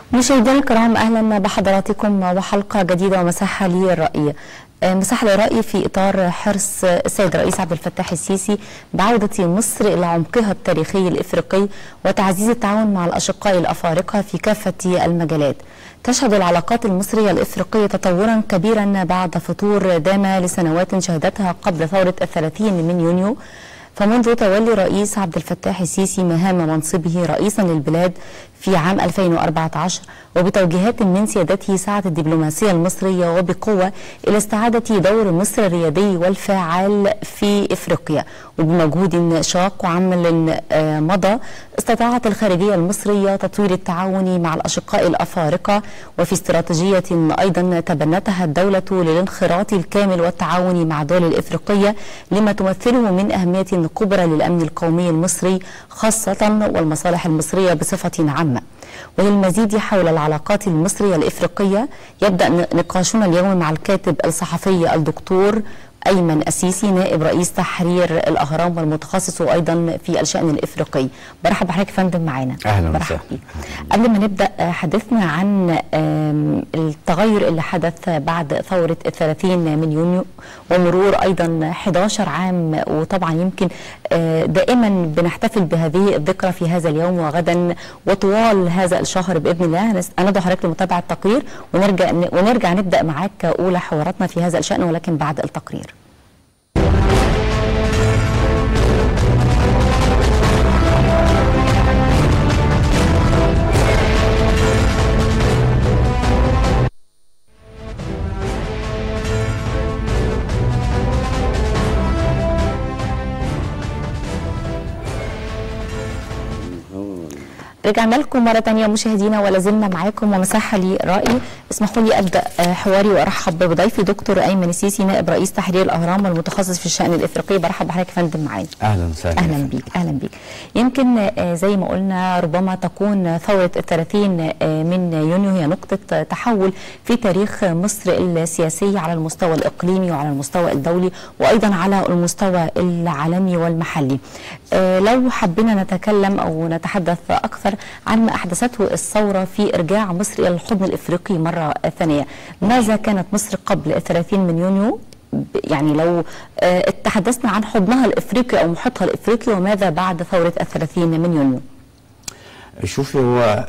مشاهدينا الكرام اهلا بحضراتكم وحلقه جديده ومساحه للرأي. مساحه للرأي في اطار حرص السيد الرئيس عبد الفتاح السيسي بعوده مصر الى عمقها التاريخي الافريقي وتعزيز التعاون مع الاشقاء الافارقه في كافه المجالات. تشهد العلاقات المصريه الافريقيه تطورا كبيرا بعد فتور دام لسنوات شهدتها قبل ثوره الثلاثين من يونيو فمنذ تولي رئيس عبد الفتاح السيسي مهام منصبه رئيسا للبلاد في عام 2014 وبتوجيهات من سيادته سعت الدبلوماسية المصرية وبقوة إلى استعادة دور مصر الريادي والفعال في إفريقيا وبمجهود شاق وعمل مضى استطاعت الخارجية المصرية تطوير التعاون مع الأشقاء الأفارقة وفي استراتيجية أيضا تبنتها الدولة للانخراط الكامل والتعاون مع الدول الإفريقية لما تمثله من أهمية كبرى للأمن القومي المصري خاصة والمصالح المصرية بصفة عامة وللمزيد حول العلاقات المصرية الإفريقية يبدأ نقاشنا اليوم مع الكاتب الصحفي الدكتور أيمن أسيسي نائب رئيس تحرير الأهرام والمتخصص أيضا في الشأن الإفريقي برحب بحضرتك فندم معانا أهلا برحب بيك قبل ما نبدأ حدثنا عن التغير اللي حدث بعد ثورة الثلاثين من يونيو ومرور أيضا 11 عام وطبعا يمكن دائما بنحتفل بهذه الذكرى في هذا اليوم وغدا وطوال هذا الشهر بإذن الله أنا حضرتك لمتابعة التقرير ونرجع ونرجع نبدأ معاك أولى حواراتنا في هذا الشأن ولكن بعد التقرير رجعنا لكم مرة تانية مشاهدينا ولا زلنا معاكم ومساحة لرأي اسمحوا لي أبدأ حواري وأرحب بضيفي دكتور أيمن السيسي نائب رئيس تحرير الأهرام والمتخصص في الشأن الإفريقي برحب بحضرتك فندم معانا أهلا وسهلا أهلا بيك أهلا بيك يمكن زي ما قلنا ربما تكون ثورة الثلاثين من يونيو هي نقطة تحول في تاريخ مصر السياسي على المستوى الإقليمي وعلى المستوى الدولي وأيضا على المستوى العالمي والمحلي لو حبينا نتكلم أو نتحدث أكثر عن ما أحدثته الثورة في إرجاع مصر إلى الحضن الإفريقي مرة ثانية ماذا كانت مصر قبل الثلاثين من يونيو يعني لو تحدثنا عن حضنها الإفريقي أو محيطها الإفريقي وماذا بعد ثورة الثلاثين من يونيو شوفي هو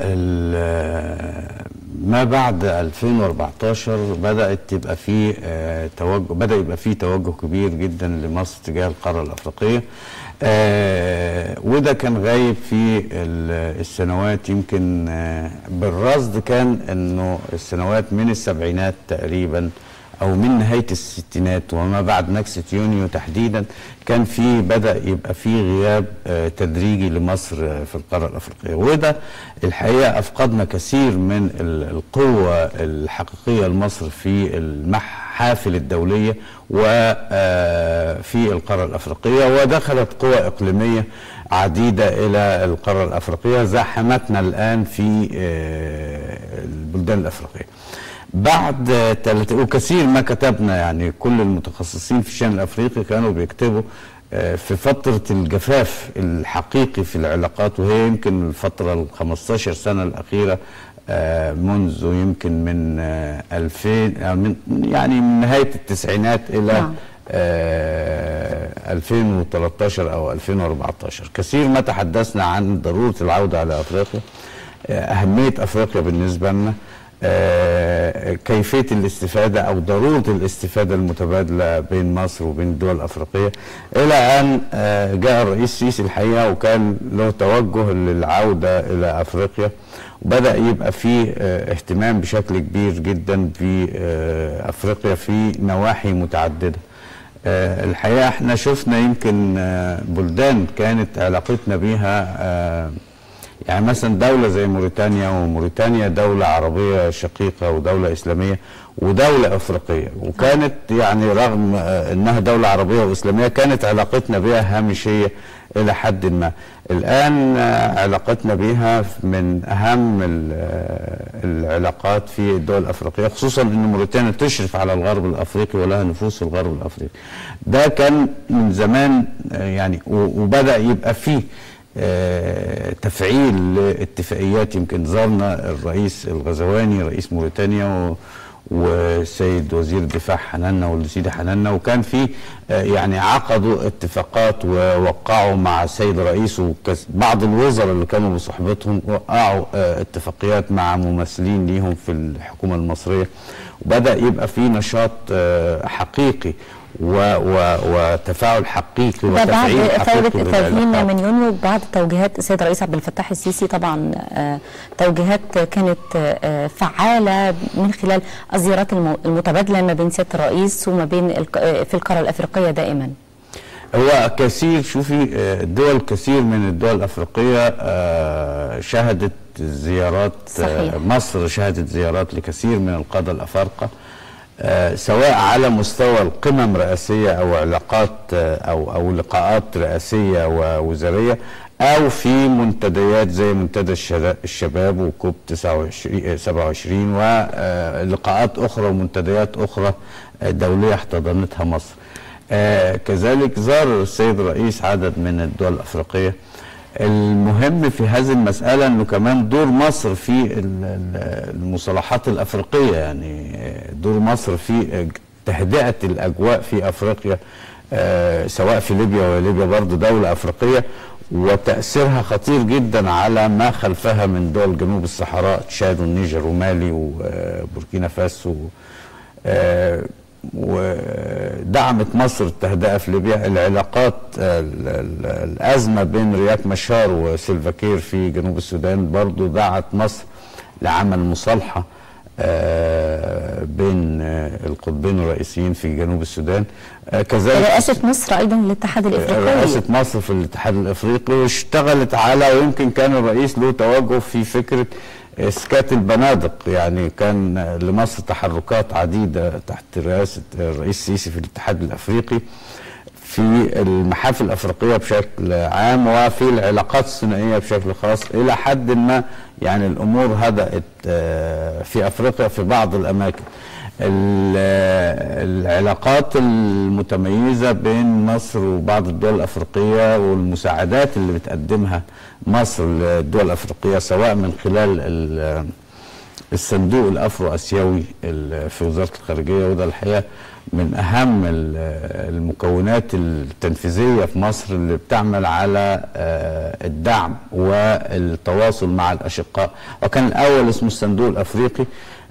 ما بعد 2014 بدات تبقى فيه توجه بدا يبقى فيه توجه كبير جدا لمصر تجاه القاره الافريقيه آه وده كان غايب في السنوات يمكن آه بالرصد كان انه السنوات من السبعينات تقريبا او من نهايه الستينات وما بعد نكسه يونيو تحديدا كان في بدا يبقى في غياب آه تدريجي لمصر في القاره الافريقيه وده الحقيقه افقدنا كثير من القوه الحقيقيه لمصر في المحافل الدوليه وفي القاره الافريقيه ودخلت قوى اقليميه عديده الى القاره الافريقيه زاحمتنا الان في البلدان الافريقيه. بعد تلت... وكثير ما كتبنا يعني كل المتخصصين في الشان الافريقي كانوا بيكتبوا في فترة الجفاف الحقيقي في العلاقات وهي يمكن الفترة ال 15 سنة الأخيرة منذ يمكن من 2000 من يعني من نهاية التسعينات إلى نعم. 2013 أو 2014 كثير ما تحدثنا عن ضرورة العودة على أفريقيا أهمية أفريقيا بالنسبة لنا آه كيفية الاستفادة أو ضرورة الاستفادة المتبادلة بين مصر وبين الدول الأفريقية إلى أن آه جاء الرئيس السيسي الحقيقة وكان له توجه للعودة إلى أفريقيا وبدأ يبقى فيه آه اهتمام بشكل كبير جدا بأفريقيا في نواحي متعددة الحقيقة احنا شفنا يمكن بلدان كانت علاقتنا بيها يعني مثلا دولة زي موريتانيا وموريتانيا دولة عربية شقيقة ودولة إسلامية ودولة أفريقية وكانت يعني رغم أنها دولة عربية وإسلامية كانت علاقتنا بها هامشية إلى حد ما الآن علاقتنا بها من أهم العلاقات في الدول الأفريقية خصوصا أن موريتانيا تشرف على الغرب الأفريقي ولها نفوذ في الغرب الأفريقي ده كان من زمان يعني وبدأ يبقى فيه آه، تفعيل اتفاقيات يمكن زارنا الرئيس الغزواني رئيس موريتانيا و والسيد وزير الدفاع حننا والسيدة حننا وكان في آه، يعني عقدوا اتفاقات ووقعوا مع السيد الرئيس وبعض الوزراء اللي كانوا بصحبتهم وقعوا آه، اتفاقيات مع ممثلين ليهم في الحكومة المصرية وبدأ يبقى في نشاط آه، حقيقي و و وتفاعل حقيقي ده بعد وتفعيل ثورة حقيقي 30 للعلاقات. من يونيو بعد توجيهات السيد الرئيس عبد الفتاح السيسي طبعا آه، توجيهات كانت آه، فعالة من خلال الزيارات الم- المتبادلة ما بين سيادة الرئيس وما بين الق- آه، في القارة الأفريقية دائما هو كثير شوفي آه، دول كثير من الدول الافريقيه آه، شهدت زيارات آه، صحيح. مصر شهدت زيارات لكثير من القاده الافارقه آه، سواء على مستوى القمم رئاسيه او علاقات آه، او او لقاءات رئاسيه ووزاريه او في منتديات زي منتدى الشلا- الشباب وكوب 29 آه، 27 ولقاءات اخرى ومنتديات اخرى آه، دوليه احتضنتها مصر. آه كذلك زار السيد الرئيس عدد من الدول الافريقيه المهم في هذه المساله انه كمان دور مصر في ال- ال- المصالحات الافريقيه يعني آه، دور مصر في آه، تهدئه الاجواء في افريقيا آه، سواء في ليبيا وليبيا برضه دوله افريقيه وتاثيرها خطير جدا على ما خلفها من دول جنوب الصحراء تشاد والنيجر ومالي وبوركينا فاسو آه، ودعمت مصر التهدئه في ليبيا العلاقات ال- ال- الازمه بين رياك مشار وسيلفاكير في جنوب السودان برضو دعت مصر لعمل مصالحه آه، بين آه، القطبين الرئيسيين في جنوب السودان آه، كذلك رئاسة مصر أيضا للاتحاد الإفريقي رئاسة مصر في الاتحاد الافريقي واشتغلت على ويمكن كان الرئيس له توجه في فكره اسكات البنادق يعني كان لمصر تحركات عديده تحت رئاسه الرئيس السيسي في الاتحاد الافريقي في المحافل الافريقيه بشكل عام وفي العلاقات الثنائيه بشكل خاص الى حد ما يعني الامور هدأت آه، في افريقيا في بعض الاماكن ال- العلاقات المتميزة بين مصر وبعض الدول الأفريقية والمساعدات اللي بتقدمها مصر للدول الأفريقية سواء من خلال ال- الصندوق الأفرو أسيوي ال- في وزارة الخارجية وده الحقيقة من أهم ال- المكونات التنفيذية في مصر اللي بتعمل على آه، الدعم والتواصل مع الأشقاء وكان الأول اسمه الصندوق الأفريقي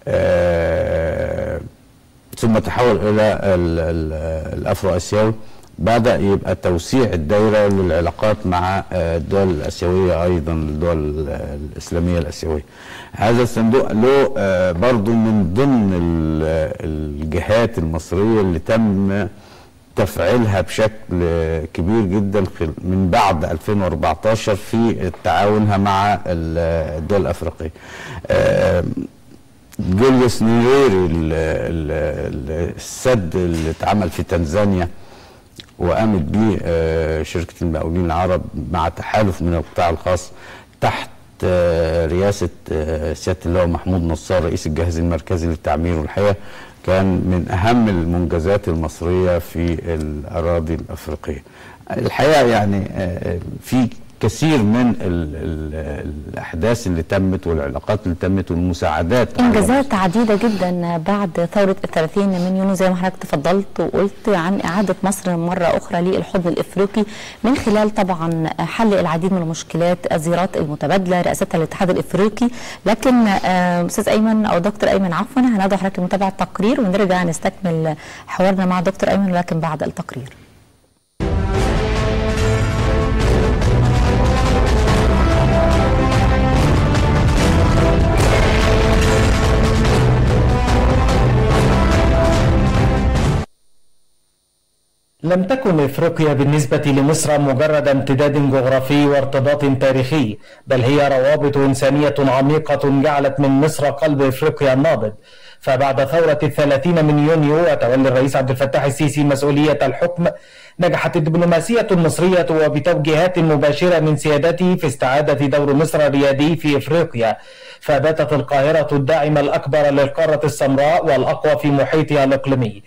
آه، ثم تحول الى ال- ال- الافرو اسيوي بدا يبقى توسيع الدائره للعلاقات مع آه، الدول الاسيويه ايضا الدول آه، الاسلاميه الاسيويه هذا الصندوق له آه، برضو من ضمن ال- الجهات المصريه اللي تم تفعيلها بشكل آه، كبير جدا خل- من بعد 2014 في تعاونها مع ال- الدول الافريقيه آه، جوليوس نيريري ال- ال- ال- السد اللي اتعمل في تنزانيا وقامت به آه، شركة المقاولين العرب مع تحالف من القطاع الخاص تحت آه، رئاسة آه، سيادة اللواء محمود نصار رئيس الجهاز المركزي للتعمير والحقيقة كان من أهم المنجزات المصرية في الأراضي الأفريقية الحقيقة يعني آه، في كثير من ال ال الأحداث اللي تمت والعلاقات اللي تمت والمساعدات على انجازات عديده جدا بعد ثوره 30 من يونيو زي ما حضرتك تفضلت وقلت عن اعاده مصر مره اخرى للحضن الافريقي من خلال طبعا حل العديد من المشكلات الزيارات المتبادله رئاسه الاتحاد الافريقي لكن آه، استاذ ايمن او دكتور ايمن عفوا هندعو حضرتك لمتابعه التقرير ونرجع نستكمل حوارنا مع دكتور ايمن ولكن بعد التقرير لم تكن افريقيا بالنسبة لمصر مجرد امتداد جغرافي وارتباط تاريخي، بل هي روابط انسانية عميقة جعلت من مصر قلب افريقيا النابض. فبعد ثورة الثلاثين من يونيو وتولي الرئيس عبد الفتاح السيسي مسؤولية الحكم نجحت الدبلوماسية المصرية وبتوجيهات مباشرة من سيادته في استعادة دور مصر الريادي في افريقيا فباتت القاهرة الداعم الأكبر للقارة السمراء والأقوى في محيطها الإقليمي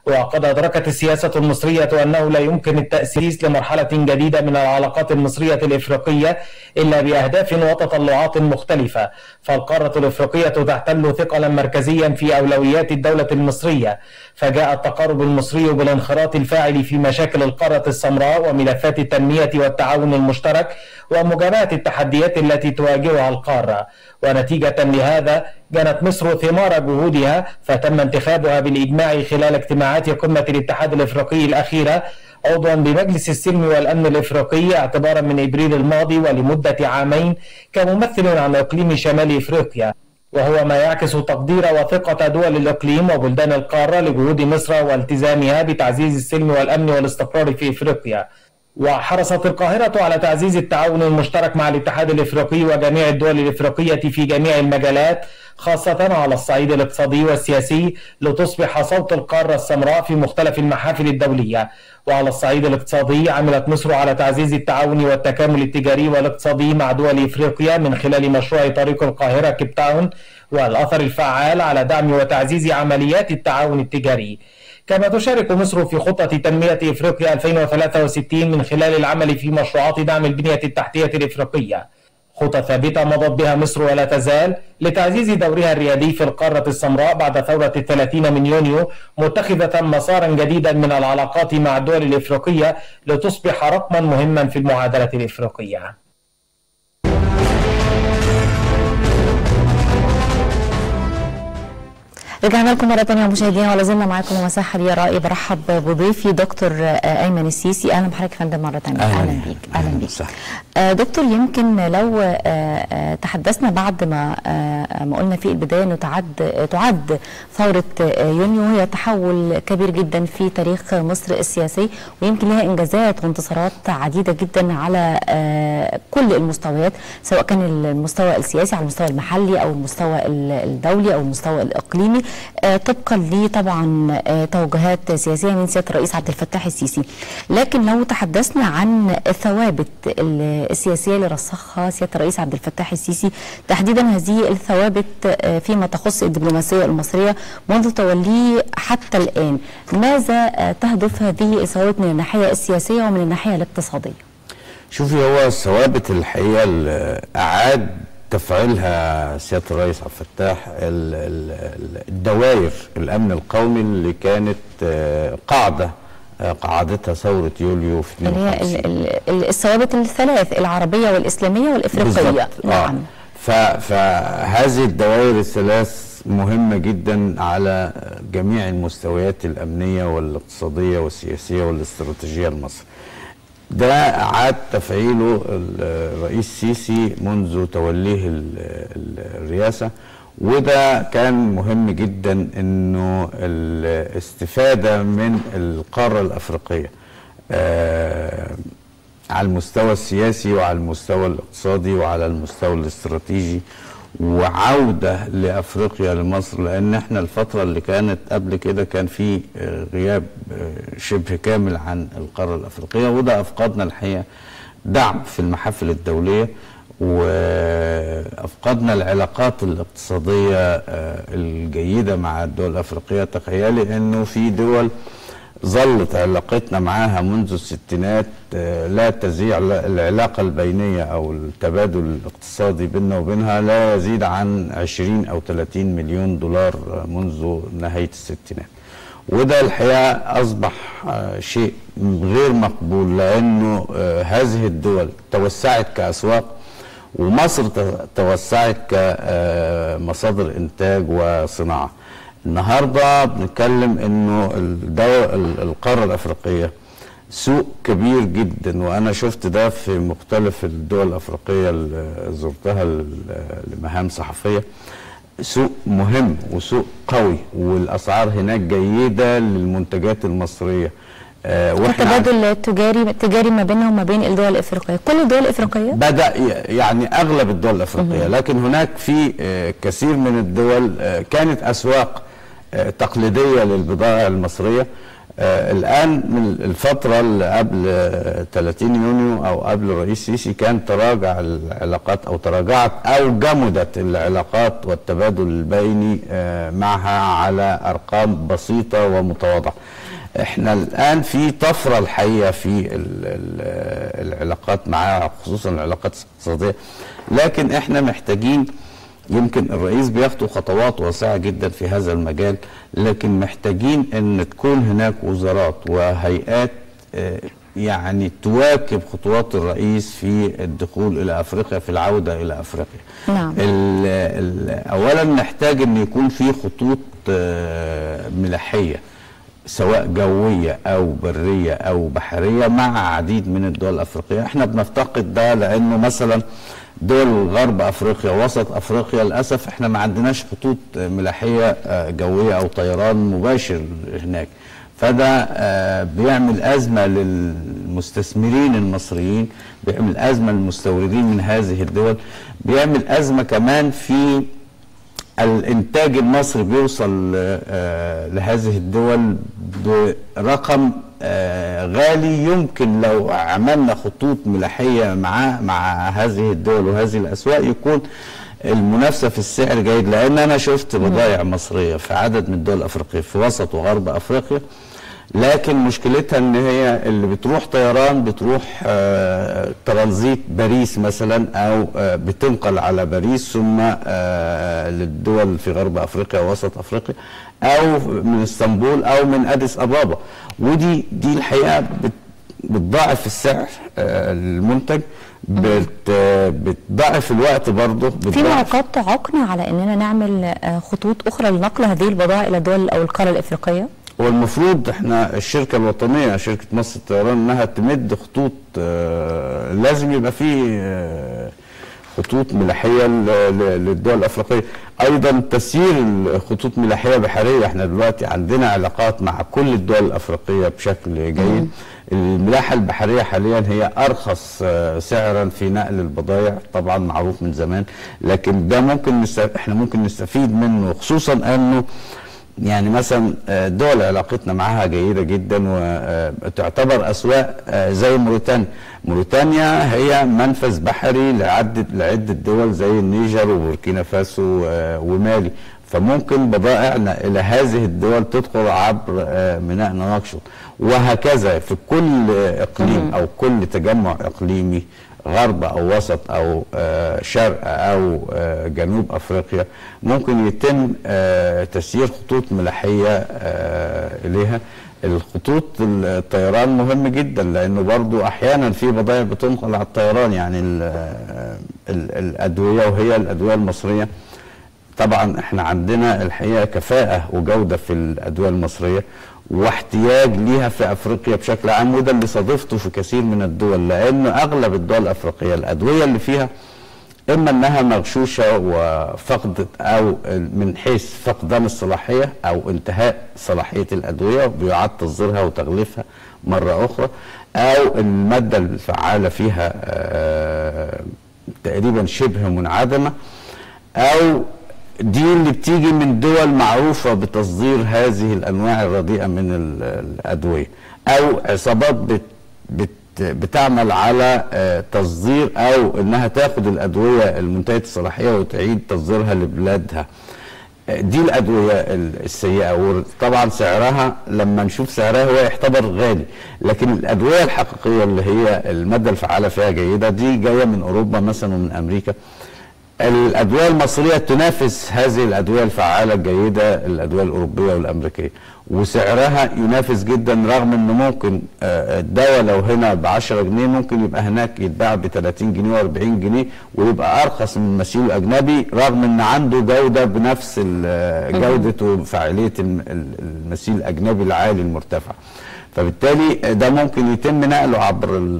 وقد أدركت السياسة المصرية أنه لا يمكن التأسيس لمرحلة جديدة من العلاقات المصرية الإفريقية إلا بأهداف وتطلعات مختلفة فالقارة الإفريقية تحتل ثقلا مركزيا في أولويات الدولة المصرية فجاء التقارب المصري بالانخراط الفاعل في مشاكل القارة السمراء وملفات التنمية والتعاون المشترك ومجابهة التحديات التي تواجهها القارة ونتيجة لهذا جنت مصر ثمار جهودها فتم انتخابها بالإجماع خلال اجتماعات قمة الاتحاد الإفريقي الأخيرة عضوا بمجلس السلم والأمن الإفريقي اعتبارا من إبريل الماضي ولمدة عامين كممثل عن إقليم شمال إفريقيا وهو ما يعكس تقدير وثقة دول الإقليم وبلدان القارة لجهود مصر والتزامها بتعزيز السلم والأمن والاستقرار في إفريقيا وحرصت القاهرة على تعزيز التعاون المشترك مع الاتحاد الإفريقي وجميع الدول الإفريقية في جميع المجالات خاصة على الصعيد الاقتصادي والسياسي لتصبح صوت القارة السمراء في مختلف المحافل الدولية وعلى الصعيد الاقتصادي عملت مصر على تعزيز التعاون والتكامل التجاري والاقتصادي مع دول إفريقيا من خلال مشروع طريق القاهرة كيب تاون والأثر الفعال على دعم وتعزيز عمليات التعاون التجاري كما تشارك مصر في خطة تنمية إفريقيا 2063 من خلال العمل في مشروعات دعم البنية التحتية الإفريقية خطى ثابتة مضت بها مصر ولا تزال لتعزيز دورها الريادي في القارة السمراء بعد ثورة الثلاثين من يونيو متخذة مسارا جديدا من العلاقات مع الدول الإفريقية لتصبح رقما مهما في المعادلة الإفريقية رجعنا لكم مرة ثانية مشاهدينا ولا زلنا معاكم مساحة لي رأي برحب بضيفي دكتور أيمن السيسي أهلا بحضرتك يا فندم مرة ثانية أهلا أهلا بيك. بيك أهلا أهلا بيك وسهلا. آه، دكتور يمكن لو آه، آه، تحدثنا بعد ما آه، ما قلنا في البداية أنه تعد تعد ثورة آه، يونيو هي تحول كبير جدا في تاريخ مصر السياسي ويمكن لها إنجازات وانتصارات عديدة جدا على آه، كل المستويات سواء كان المستوى السياسي على المستوى المحلي أو المستوى ال- الدولي أو المستوى الإقليمي آه، طبقا لطبعا آه، توجهات سياسية من سيادة الرئيس عبد الفتاح السيسي لكن لو تحدثنا عن الثوابت ال- السياسية اللي رسخها سيادة الرئيس عبد الفتاح السيسي تحديدا هذه الثوابت آه، فيما تخص الدبلوماسية المصرية منذ توليه حتى الآن ماذا آه، تهدف هذه الثوابت من الناحية السياسية ومن الناحية الاقتصادية شوفي هو الثوابت الحقيقه اللي اعاد تفعيلها سياده الرئيس عبد الفتاح ال- ال- الدوائر الامن القومي اللي كانت آه، قاعده آه، قاعدتها ثوره يوليو في اللي هي 52 ال- ال- الثوابت الثلاث العربية والإسلامية والإفريقية بالظبط. نعم ف- فهذه الدوائر الثلاث مهمة جدا على جميع المستويات الأمنية والاقتصادية والسياسية والاستراتيجية لمصر ده عاد تفعيله الرئيس السيسي منذ توليه ال- ال- الرئاسة وده كان مهم جدا انه الاستفادة من القارة الأفريقية آه، على المستوى السياسي وعلى المستوى الاقتصادي وعلى المستوى الاستراتيجي وعودة لأفريقيا لمصر لأن احنا الفترة اللي كانت قبل كده كان في آه، غياب آه، شبه كامل عن القارة الأفريقية وده أفقدنا الحقيقة دعم في المحافل الدولية وأفقدنا العلاقات الاقتصادية آه، الجيدة مع الدول الأفريقية تخيلي أنه في دول ظلت علاقتنا معاها منذ الستينات آه، لا تزيع لا- العلاقة البينية أو التبادل الاقتصادي بيننا وبينها لا يزيد عن 20 أو 30 مليون دولار آه، منذ نهاية الستينات وده الحقيقة أصبح آه، شيء غير مقبول لأنه آه، هذه الدول توسعت كأسواق ومصر ت- توسعت كمصادر إنتاج وصناعة النهارده بنتكلم انه الدول ال- القاره الافريقيه سوق كبير جدا وانا شفت ده في مختلف الدول الافريقيه اللي زرتها ل- لمهام صحفيه سوق مهم وسوق قوي والاسعار هناك جيده للمنتجات المصريه آه، واحنا عارف- التبادل التجاري التجاري ما بيننا وما بين الدول الافريقيه كل الدول الافريقيه بدا ي- يعني اغلب الدول الافريقيه لكن هناك في آه، كثير من الدول آه، كانت اسواق آه، تقليديه للبضائع المصريه آه الان من الفتره اللي قبل آه 30 يونيو او قبل الرئيس السيسي كان تراجع العلاقات او تراجعت او جمدت العلاقات والتبادل البيني آه معها على ارقام بسيطه ومتواضعه احنا الان في طفره الحقيقه في ال ال العلاقات معها خصوصا العلاقات الاقتصاديه لكن احنا محتاجين يمكن الرئيس بيخطو خطوات واسعه جدا في هذا المجال لكن محتاجين ان تكون هناك وزارات وهيئات يعني تواكب خطوات الرئيس في الدخول الى افريقيا في العوده الى افريقيا. نعم. ال ال اولا نحتاج ان يكون في خطوط ملاحيه سواء جويه او بريه او بحريه مع عديد من الدول الافريقيه، احنا بنفتقد ده لانه مثلا دول غرب افريقيا وسط افريقيا للاسف احنا ما عندناش خطوط ملاحيه جويه او طيران مباشر هناك فده بيعمل ازمه للمستثمرين المصريين بيعمل ازمه للمستوردين من هذه الدول بيعمل ازمه كمان في الانتاج المصري بيوصل لهذه الدول برقم غالي يمكن لو عملنا خطوط ملاحيه مع مع هذه الدول وهذه الاسواق يكون المنافسه في السعر جيد لان انا شفت بضائع مصريه في عدد من الدول الافريقيه في وسط وغرب افريقيا لكن مشكلتها ان هي اللي بتروح طيران بتروح آه ترانزيت باريس مثلا او آه بتنقل على باريس ثم آه للدول في غرب افريقيا ووسط افريقيا او من اسطنبول او من اديس ابابا ودي دي الحقيقه بتضاعف السعر المنتج بت بتضاعف الوقت برضه في معوقات تعوقنا على اننا نعمل خطوط اخرى لنقل هذه البضائع الى الدول او القاره الافريقيه؟ هو المفروض احنا الشركه الوطنيه شركه مصر الطيران انها تمد خطوط آه لازم يبقى في آه خطوط ملاحيه للدول الافريقيه ايضا تسيير خطوط ملاحيه بحريه احنا دلوقتي عندنا علاقات مع كل الدول الافريقيه بشكل جيد الملاحه البحريه حاليا هي ارخص سعرا في نقل البضائع طبعا معروف من زمان لكن ده ممكن احنا ممكن نستفيد منه خصوصا انه يعني مثلا دول علاقتنا معها جيده جدا وتعتبر اسواق زي موريتانيا موريتانيا هي منفذ بحري لعده لعده دول زي النيجر وبوركينا فاسو ومالي فممكن بضائعنا الى هذه الدول تدخل عبر ميناء نواكشوط وهكذا في كل اقليم او كل تجمع اقليمي غرب او وسط او شرق او جنوب افريقيا ممكن يتم تسيير خطوط ملاحيه اليها الخطوط الطيران مهم جدا لانه برضو احيانا في بضائع بتنقل على الطيران يعني ال ال الادويه وهي الادويه المصريه طبعا احنا عندنا الحقيقه كفاءه وجوده في الادويه المصريه واحتياج ليها في افريقيا بشكل عام وده اللي صادفته في كثير من الدول لان اغلب الدول الافريقيه الادويه اللي فيها اما انها مغشوشه وفقدت او من حيث فقدان الصلاحيه او انتهاء صلاحيه الادويه بيعاد تصديرها وتغليفها مره اخرى او الماده الفعاله فيها تقريبا شبه منعدمه او دي اللي بتيجي من دول معروفة بتصدير هذه الأنواع الرديئة من الأدوية أو عصابات بت بت بتعمل على تصدير أو إنها تاخد الأدوية المنتهية الصلاحية وتعيد تصديرها لبلادها دي الأدوية السيئة وطبعا سعرها لما نشوف سعرها هو يعتبر غالي لكن الأدوية الحقيقية اللي هي المادة الفعالة فيها جيدة دي جاية من أوروبا مثلا ومن أمريكا الادويه المصريه تنافس هذه الادويه الفعاله الجيده الادويه الاوروبيه والامريكيه وسعرها ينافس جدا رغم انه ممكن الدواء لو هنا ب 10 جنيه ممكن يبقى هناك يتباع ب 30 جنيه و40 جنيه ويبقى ارخص من المسيول الاجنبي رغم ان عنده جوده بنفس جوده وفاعليه المسيول الاجنبي العالي المرتفع فبالتالي ده ممكن يتم نقله عبر ال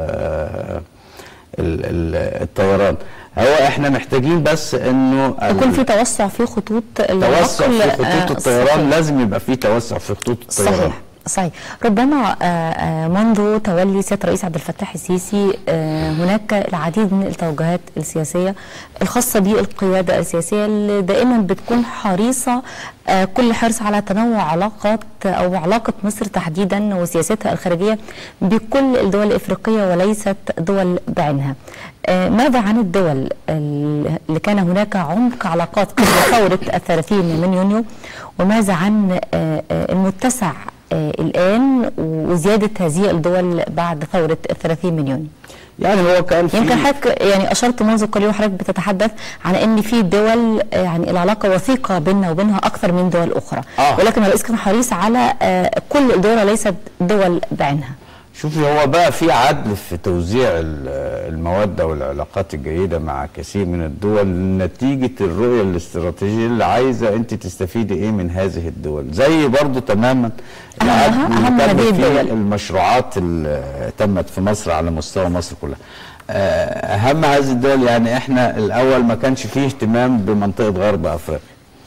ال الطيران هو احنا محتاجين بس انه يكون في توسع في خطوط توسع في خطوط الطيران لازم يبقى في توسع في خطوط الطيران صحيح صحيح ربما آه، آه، منذ تولي سياده الرئيس عبد الفتاح السيسي آه، هناك العديد من التوجهات السياسيه الخاصه بالقياده السياسيه اللي دائما بتكون حريصه آه، كل حرص على تنوع علاقات او علاقه مصر تحديدا وسياستها الخارجيه بكل الدول الافريقيه وليست دول بعينها. آه، ماذا عن الدول اللي كان هناك عمق علاقات قبل ثوره الثلاثين من يونيو وماذا عن آه، آه، المتسع آه، الآن وزيادة هذه الدول بعد ثورة الثلاثين من يونيو يعني هو كان في يمكن حضرتك يعني أشرت منذ قليل وحضرتك بتتحدث عن أن في دول آه، يعني العلاقة وثيقة بيننا وبينها أكثر من دول أخرى آه. ولكن الرئيس كان حريص على آه، كل الدول وليست دول بعينها شوفي هو بقى في عدل في توزيع ال- المودة والعلاقات الجيدة مع كثير من الدول نتيجة الرؤية الاستراتيجية اللي عايزة انت تستفيدي ايه من هذه الدول زي برضو تماما أهمها- العدل اللي أهم تم هذه فيه الدول. المشروعات اللي تمت في مصر على مستوى مصر كلها آه، اهم هذه الدول يعني احنا الاول ما كانش فيه اهتمام بمنطقة غرب افريقيا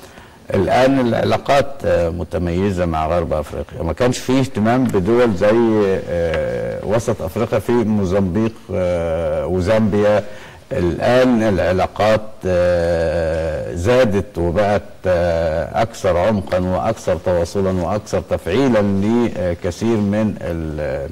الان العلاقات آه، متميزه مع غرب افريقيا ما كانش فيه اهتمام بدول زي آه، وسط افريقيا في موزمبيق آه، وزامبيا الان العلاقات آه، زادت وبقت آه، اكثر عمقا واكثر تواصلا واكثر تفعيلا لكثير من ال-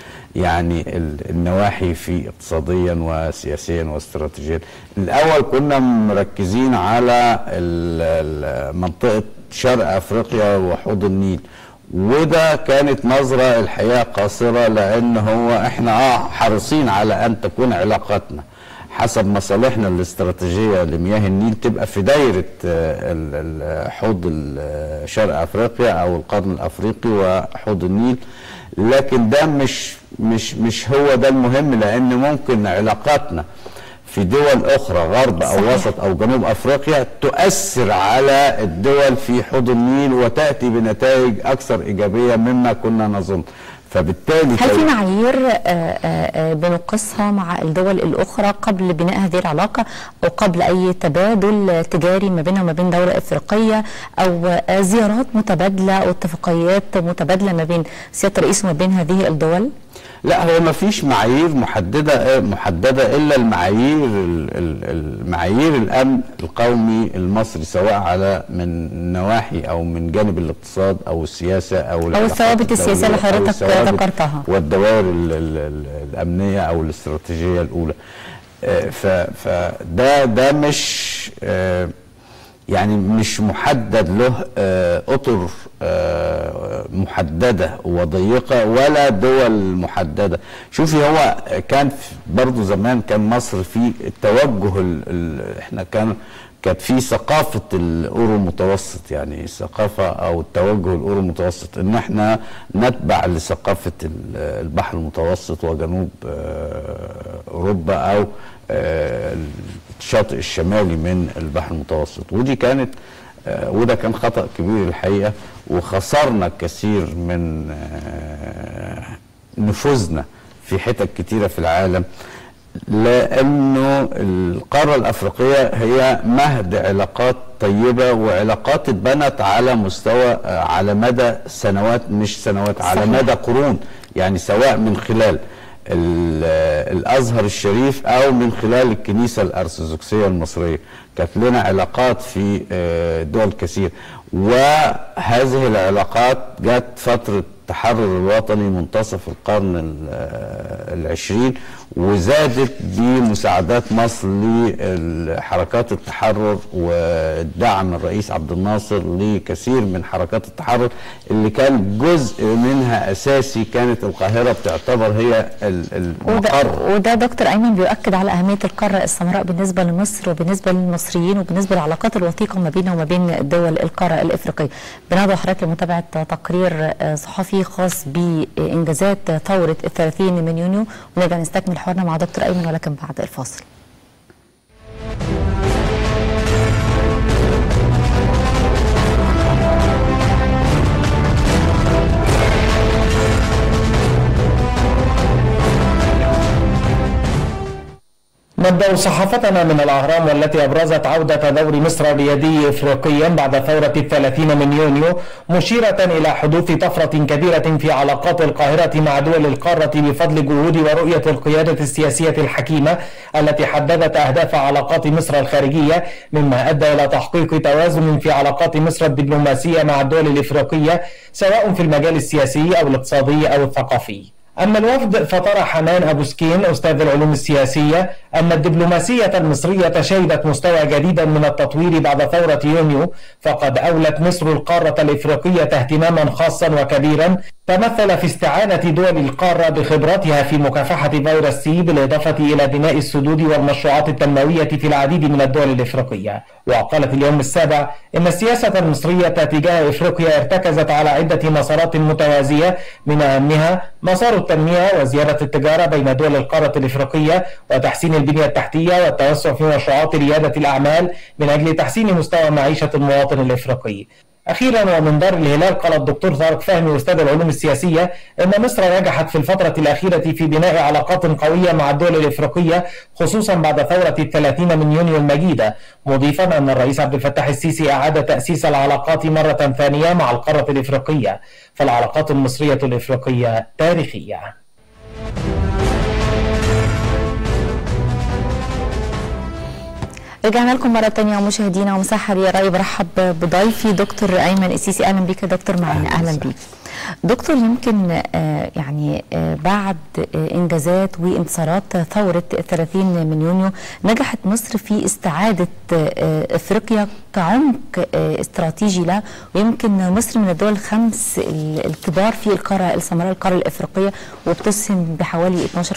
يعني ال- النواحي في اقتصاديا وسياسيا واستراتيجيا الاول كنا مركزين على ال- ال- منطقه شرق افريقيا وحوض النيل وده كانت نظره الحقيقه قاصره لان هو احنا اه حريصين على ان تكون علاقاتنا حسب مصالحنا الاستراتيجيه لمياه النيل تبقى في دايره آه، ال- ال- حوض ال- شرق افريقيا او القرن الافريقي وحوض النيل لكن ده مش مش مش هو ده المهم لان ممكن علاقاتنا في دول اخرى غرب او صحيح. وسط او جنوب افريقيا تؤثر على الدول في حوض النيل وتاتي بنتائج اكثر ايجابيه مما كنا نظن فبالتالي هل في معايير آه، آه، آه، بنقصها مع الدول الأخرى قبل بناء هذه العلاقة أو قبل أي تبادل تجاري ما بينها وما بين دولة إفريقية أو آه، زيارات متبادلة أو اتفاقيات متبادلة ما بين سيادة الرئيس وما بين هذه الدول؟ لا هو ما فيش معايير محدده محدده الا المعايير ال- ال- المعايير الامن القومي المصري سواء على من نواحي او من جانب الاقتصاد او السياسه او العلاقات الثوابت السياسية اللي الدولية أو حضرتك الثوابت ذكرتها. والدوائر ال- ال- ال- الامنيه او الاستراتيجيه الاولى آه، ف- فده ده مش آه، يعني مش محدد له آه، اطر آه، محدده وضيقه ولا دول محدده شوفي هو كان في- برضو زمان كان مصر في التوجه ال ال احنا كان كانت في ثقافه الاورو المتوسط يعني الثقافه او التوجه الاورو المتوسط ان احنا نتبع لثقافه ال- البحر المتوسط وجنوب آه، اوروبا او آه، الشاطئ الشمالي من البحر المتوسط ودي كانت آه، وده كان خطأ كبير الحقيقة وخسرنا الكثير من آه، نفوذنا في حتت كتيرة في العالم لأنه القارة الأفريقية هي مهد علاقات طيبة وعلاقات اتبنت على مستوى آه، على مدى سنوات مش سنوات على صحيح. مدى قرون يعني سواء من خلال ال- الازهر الشريف او من خلال الكنيسه الارثوذكسيه المصريه كانت لنا علاقات في آه، دول كثير وهذه العلاقات جت فتره التحرر الوطني منتصف القرن ال- آه، العشرين وزادت بمساعدات مصر لحركات التحرر ودعم الرئيس عبد الناصر لكثير من حركات التحرر اللي كان جزء منها اساسي كانت القاهره بتعتبر هي ال- وده, المقر وده دكتور ايمن بيؤكد على اهميه القاره السمراء بالنسبه لمصر وبالنسبه للمصريين وبالنسبه للعلاقات الوثيقه ما بيننا وما بين دول القاره الافريقيه. بندعو حضرتك لمتابعه تقرير آه، صحفي خاص بانجازات ثوره الثلاثين من يونيو ونرجع نستكمل حوارنا مع دكتور ايمن ولكن بعد الفاصل. نبدأ صحافتنا من الأهرام والتي أبرزت عودة دور مصر الرياضي إفريقيا بعد ثورة الثلاثين من يونيو مشيرة إلى حدوث طفرة كبيرة في علاقات القاهرة مع دول القارة بفضل جهود ورؤية القيادة السياسية الحكيمة التي حددت أهداف علاقات مصر الخارجية مما أدى إلى تحقيق توازن في علاقات مصر الدبلوماسية مع الدول الإفريقية سواء في المجال السياسي أو الاقتصادي أو الثقافي أما الوفد فطرح حنان أبو سكين أستاذ العلوم السياسية أن الدبلوماسية المصرية شهدت مستوى جديدا من التطوير بعد ثورة يونيو فقد أولت مصر القارة الإفريقية اهتماما خاصا وكبيرا تمثل في استعانة دول القارة بخبراتها في مكافحة فيروس سي بالإضافة إلى بناء السدود والمشروعات التنموية في العديد من الدول الإفريقية وقالت اليوم السابع إن السياسة المصرية تجاه إفريقيا ارتكزت على عدة مسارات متوازية من أهمها مسار التنمية وزيادة التجارة بين دول القارة الإفريقية وتحسين البنية التحتية والتوسع في مشروعات ريادة الأعمال من أجل تحسين مستوى معيشة المواطن الإفريقي أخيرا ومن دار الهلال قال الدكتور طارق فهمي أستاذ العلوم السياسية أن مصر نجحت في الفترة الأخيرة في بناء علاقات قوية مع الدول الإفريقية خصوصا بعد ثورة الثلاثين من يونيو المجيدة مضيفا أن الرئيس عبد الفتاح السيسي أعاد تأسيس العلاقات مرة ثانية مع القارة الإفريقية فالعلاقات المصرية الإفريقية تاريخية رجعنا لكم مرة تانية مشاهدينا ومساحة لي رأي برحب بضيفي دكتور أيمن السيسي أهلا بك يا دكتور معنا أهلا بك دكتور يمكن آه يعني آه بعد آه انجازات وانتصارات ثوره 30 من يونيو نجحت مصر في استعاده افريقيا كعمق استراتيجي لها ويمكن مصر من الدول الخمس الكبار في القاره السمراء القاره الافريقيه وبتسهم بحوالي 12%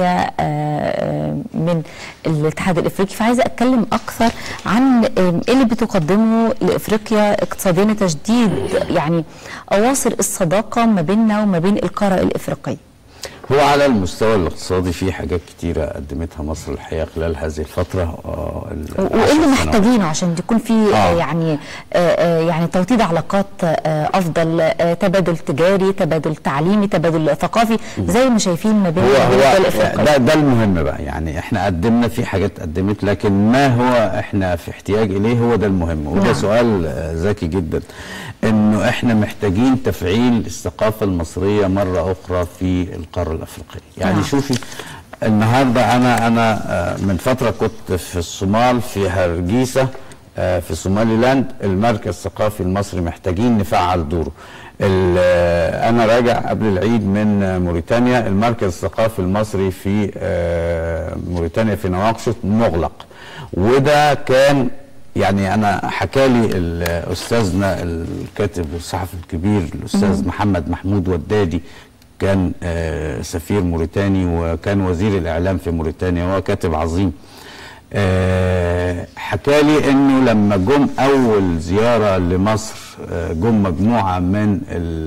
من الاتحاد الافريقي فعايزه اتكلم اكثر عن ايه اللي بتقدمه لافريقيا اقتصاديا تجديد يعني اواصر الصداقه العلاقة ما بيننا وما بين القارة الإفريقية هو على المستوى الاقتصادي في حاجات كتيرة قدمتها مصر الحقيقة خلال هذه الفترة وايه اللي محتاجينه عشان يكون في آه. يعني آه يعني توطيد علاقات آه افضل آه تبادل تجاري تبادل تعليمي تبادل ثقافي زي ما شايفين ما بين هو هو ده, ده المهم بقى يعني احنا قدمنا في حاجات قدمت لكن ما هو احنا في احتياج اليه هو ده المهم وده نعم. سؤال ذكي جدا انه احنا محتاجين تفعيل الثقافه المصريه مره اخرى في القاره الافريقيه يعني نعم. شوفي النهارده انا انا من فتره كنت في الصومال في هرجيسه في سومالي لاند المركز الثقافي المصري محتاجين نفعل دوره انا راجع قبل العيد من موريتانيا المركز الثقافي المصري في موريتانيا في نواكشوط مغلق وده كان يعني انا حكالي استاذنا الكاتب والصحفي الكبير الاستاذ محمد محمود ودادي كان آه سفير موريتاني وكان وزير الاعلام في موريتانيا وهو كاتب عظيم آه حكالي انه لما جم اول زياره لمصر آه جم مجموعه من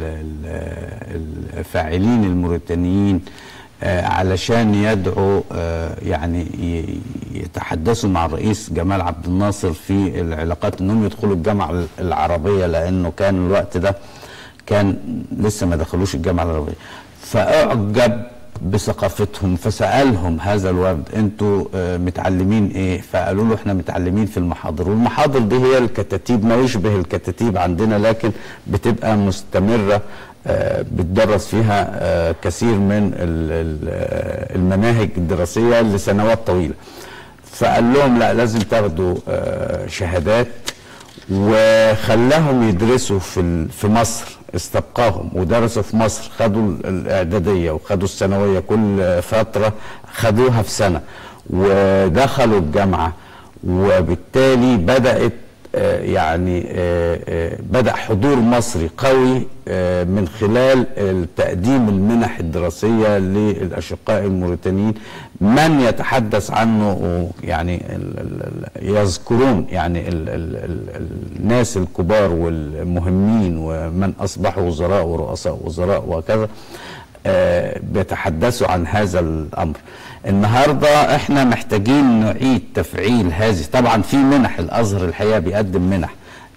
الفاعلين الموريتانيين آه علشان يدعوا آه يعني يتحدثوا مع الرئيس جمال عبد الناصر في العلاقات انهم يدخلوا الجامعه العربيه لانه كان الوقت ده كان لسه ما دخلوش الجامعه العربيه فاعجب بثقافتهم فسالهم هذا الورد انتوا آه متعلمين ايه فقالوا له احنا متعلمين في المحاضر والمحاضر دي هي الكتاتيب ما يشبه الكتاتيب عندنا لكن بتبقى مستمره آه بتدرس فيها آه كثير من المناهج الدراسيه لسنوات طويله فقال لهم لا لازم تاخدوا آه شهادات وخلاهم يدرسوا في في مصر استبقاهم ودرسوا في مصر خدوا الاعداديه وخدوا الثانويه كل فتره خدوها في سنه ودخلوا الجامعه وبالتالي بدات يعني بدا حضور مصري قوي من خلال تقديم المنح الدراسيه للاشقاء الموريتانيين من يتحدث عنه يعني يذكرون يعني الناس الكبار والمهمين ومن اصبحوا وزراء ورؤساء وزراء وكذا بيتحدثوا عن هذا الامر النهارده احنا محتاجين نعيد تفعيل هذه طبعا في منح الازهر الحقيقه بيقدم منح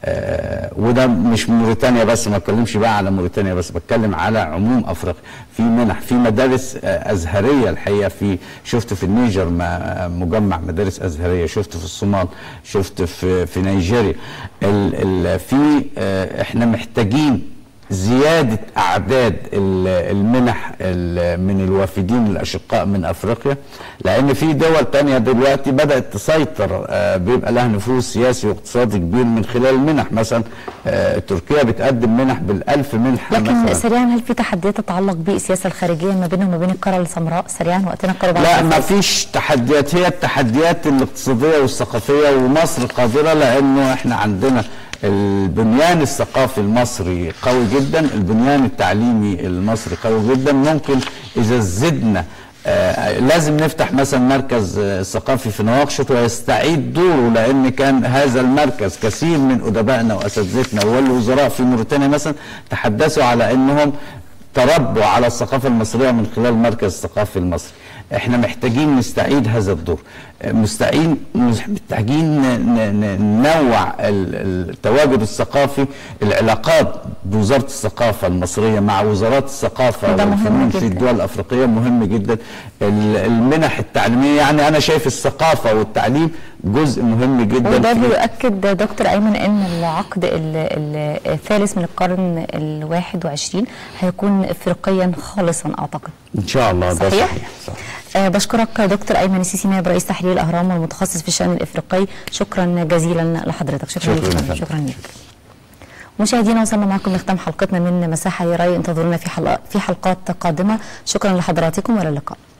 آه، وده مش موريتانيا بس ما اتكلمش بقى على موريتانيا بس بتكلم على عموم افريقيا في منح في مدارس آه، ازهريه الحقيقه في شفت في النيجر ما- مجمع مدارس ازهريه شفت في الصومال شفت في في نيجيريا ال ال في آه، احنا محتاجين زيادة أعداد ال- المنح ال- من الوافدين الأشقاء من أفريقيا لأن في دول تانية دلوقتي بدأت تسيطر آه، بيبقى لها نفوذ سياسي واقتصادي كبير من خلال المنح مثلا آه، تركيا بتقدم منح بالألف منحة لكن مثلا سريعا هل في تحديات تتعلق بالسياسه الخارجيه ما بينهم وما بين القاره السمراء سريعا وقتنا قرب على لا الفاصل. ما فيش تحديات هي التحديات الاقتصادية والثقافية ومصر قادرة لأنه احنا عندنا البنيان الثقافي المصري قوي جدا البنيان التعليمي المصري قوي جدا ممكن إذا زدنا آه لازم نفتح مثلا مركز آه ثقافي في نواكشوط ويستعيد دوره لان كان هذا المركز كثير من ادبائنا واساتذتنا والوزراء في موريتانيا مثلا تحدثوا على انهم تربوا على الثقافة المصرية من خلال المركز الثقافي المصري احنا محتاجين نستعيد هذا الدور مستعين محتاجين ن- ن- ننوع ال- التواجد الثقافي العلاقات بوزارة الثقافة المصرية مع وزارات الثقافة ده مهم والفنون في جداً. الدول الأفريقية مهم جدا ال- المنح التعليمية يعني أنا شايف الثقافة والتعليم جزء مهم جدا وده في بيؤكد دكتور ايمن ان العقد ال- ال- الثالث من القرن الواحد وعشرين هيكون افريقيا خالصا اعتقد إن شاء الله ده صحيح؟ صحيح, صحيح. آه بشكرك دكتور ايمن السيسي نائب رئيس تحرير الاهرام والمتخصص في الشان الافريقي شكرا جزيلا لحضرتك شكرا شكراً لك يا شكرا, فندم. شكرا لك مشاهدينا وصلنا معكم لختام حلقتنا من مساحه رأي انتظرونا في حلقة في حلقات قادمه شكرا لحضراتكم والى اللقاء